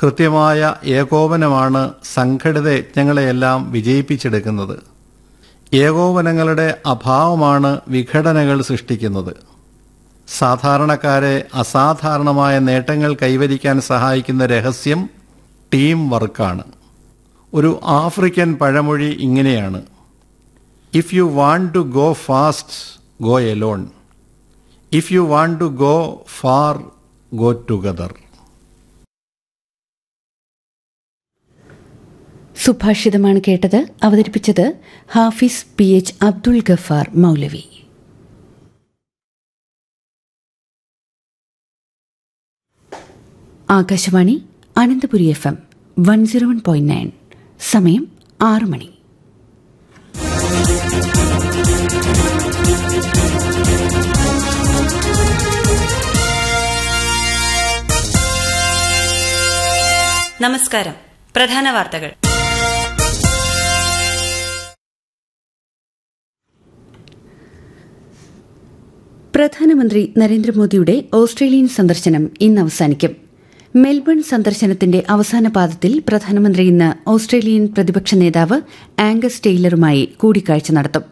കൃത്യമായ ഏകോപനമാണ് സംഘടിത യജ്ഞങ്ങളെയെല്ലാം വിജയിപ്പിച്ചെടുക്കുന്നത് ഏകോപനങ്ങളുടെ അഭാവമാണ് വിഘടനകൾ സൃഷ്ടിക്കുന്നത് സാധാരണക്കാരെ അസാധാരണമായ നേട്ടങ്ങൾ കൈവരിക്കാൻ സഹായിക്കുന്ന രഹസ്യം ടീം വർക്കാണ് ഒരു ആഫ്രിക്കൻ പഴമൊഴി ഇങ്ങനെയാണ് if you want to go fast go alone if you want to go far go together സുഭാഷിതമാണ് കേട്ടത് അവതരിപ്പിച്ചത് Hafiz P H Abdul Gaffar Moulavi Akashvani Ananthapuri F M one zero one point nine സമയം ആറ് മണി നമസ്കാരം പ്രധാന വാർത്തകൾ പ്രധാനമന്ത്രി നരേന്ദ്രമോദിയുടെ ഓസ്ട്രേലിയൻ സന്ദർശനം ഇന്ന് അവസാനിക്കും മെൽബൺ സന്ദർശനത്തിന്റെ അവസാന പാദത്തിൽ പ്രധാനമന്ത്രി ഇന്ന് ഓസ്ട്രേലിയൻ പ്രതിപക്ഷ നേതാവ് ആംഗസ് ടെയ്ലറുമായി കൂടിക്കാഴ്ച നടത്തും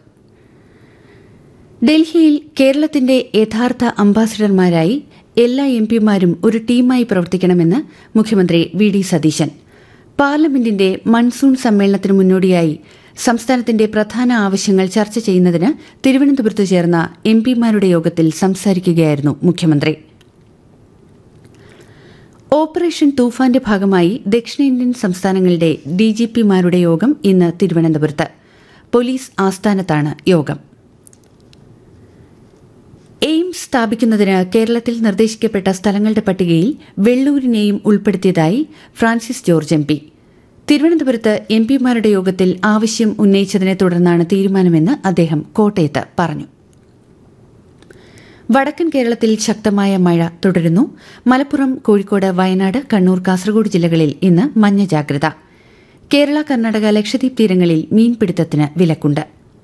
ഡൽഹിയിൽ കേരളത്തിന്റെ യഥാർത്ഥ അംബാസിഡർമാരായി എല്ലാ എം പിമാരും ഒരു ടീമായി പ്രവർത്തിക്കണമെന്ന് മുഖ്യമന്ത്രി വി ഡി സതീശൻ പാർലമെന്റിന്റെ മൺസൂൺ സമ്മേളനത്തിന് മുന്നോടിയായി സംസ്ഥാനത്തിന്റെ പ്രധാന ആവശ്യങ്ങൾ ചർച്ച ചെയ്യുന്നതിന് തിരുവനന്തപുരത്ത് ചേർന്ന എം പിമാരുടെ യോഗത്തിൽ സംസാരിക്കുകയായിരുന്നു മുഖ്യമന്ത്രി ഓപ്പറേഷൻ തൂഫാന്റെ ഭാഗമായി ദക്ഷിണേന്ത്യൻ സംസ്ഥാനങ്ങളുടെ ഡിജിപിമാരുടെ യോഗം ഇന്ന് തിരുവനന്തപുരത്ത് പോലീസ് ആസ്ഥാനത്താണ് യോഗം എയിംസ് സ്ഥാപിക്കുന്നതിന് കേരളത്തിൽ നിർദ്ദേശിക്കപ്പെട്ട സ്ഥലങ്ങളുടെ പട്ടികയിൽ വെള്ളൂരിനെയും ഉൾപ്പെടുത്തിയതായി ഫ്രാൻസിസ് ജോർജ് എം പി തിരുവനന്തപുരത്ത് എം പിമാരുടെ യോഗത്തിൽ ആവശ്യം ഉന്നയിച്ചതിനെ തുടർന്നാണ് തീരുമാനമെന്ന് അദ്ദേഹം കോട്ടയത്ത് പറഞ്ഞു വടക്കൻ കേരളത്തിൽ ശക്തമായ മഴ തുടരുന്നു മലപ്പുറം കോഴിക്കോട് വയനാട് കണ്ണൂർ കാസർഗോഡ് ജില്ലകളിൽ ഇന്ന് മഞ്ഞ ജാഗ്രത കേരള കർണാടക ലക്ഷദ്വീപ് തീരങ്ങളിൽ മീൻപിടുത്തത്തിന് വിലക്കുണ്ട്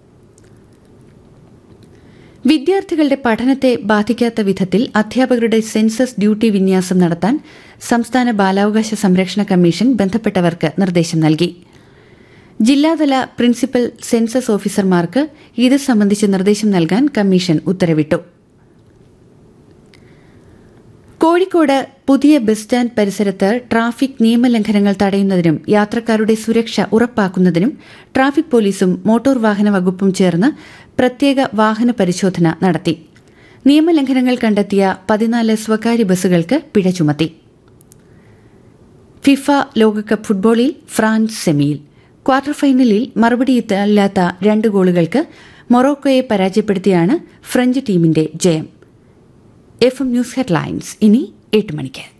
വിദ്യാർത്ഥികളുടെ പഠനത്തെ ബാധിക്കാത്ത വിധത്തിൽ അധ്യാപകരുടെ സെൻസസ് ഡ്യൂട്ടി വിന്യാസം നടത്താൻ സംസ്ഥാന ബാലാവകാശ സംരക്ഷണ കമ്മീഷൻ ബന്ധപ്പെട്ടവർക്ക് നിർദ്ദേശം നൽകി ജില്ലാതല പ്രിൻസിപ്പൽ സെൻസസ് ഓഫീസർമാർക്ക് ഇത് സംബന്ധിച്ച് നിർദ്ദേശം നൽകാൻ കമ്മീഷൻ ഉത്തരവിട്ടു കോഴിക്കോട് പുതിയ ബസ് സ്റ്റാൻഡ് പരിസരത്ത് ട്രാഫിക് നിയമലംഘനങ്ങൾ തടയുന്നതിനും യാത്രക്കാരുടെ സുരക്ഷ ഉറപ്പാക്കുന്നതിനും ട്രാഫിക് പോലീസും മോട്ടോർ വാഹന വകുപ്പും ചേർന്ന് പ്രത്യേക വാഹന പരിശോധന നടത്തി നിയമലംഘനങ്ങൾ കണ്ടെത്തിയ പതിനാല് സ്വകാര്യ ബസ്സുകൾക്ക് പിഴ ചുമത്തി ഫിഫ ലോകകപ്പ് ഫുട്ബോളിൽ ഫ്രാൻസ് സെമിയിൽ ക്വാർട്ടർ ഫൈനലിൽ മറുപടിയില്ലാത്ത രണ്ട് ഗോളുകൾക്ക് മൊറോക്കോയെ പരാജയപ്പെടുത്തിയാണ് ഫ്രഞ്ച് ടീമിന്റെ ജയം എഫ് എം ന്യൂസ് ഹെഡ്ലൈൻസ് ഇനി എട്ട് മണിക്ക്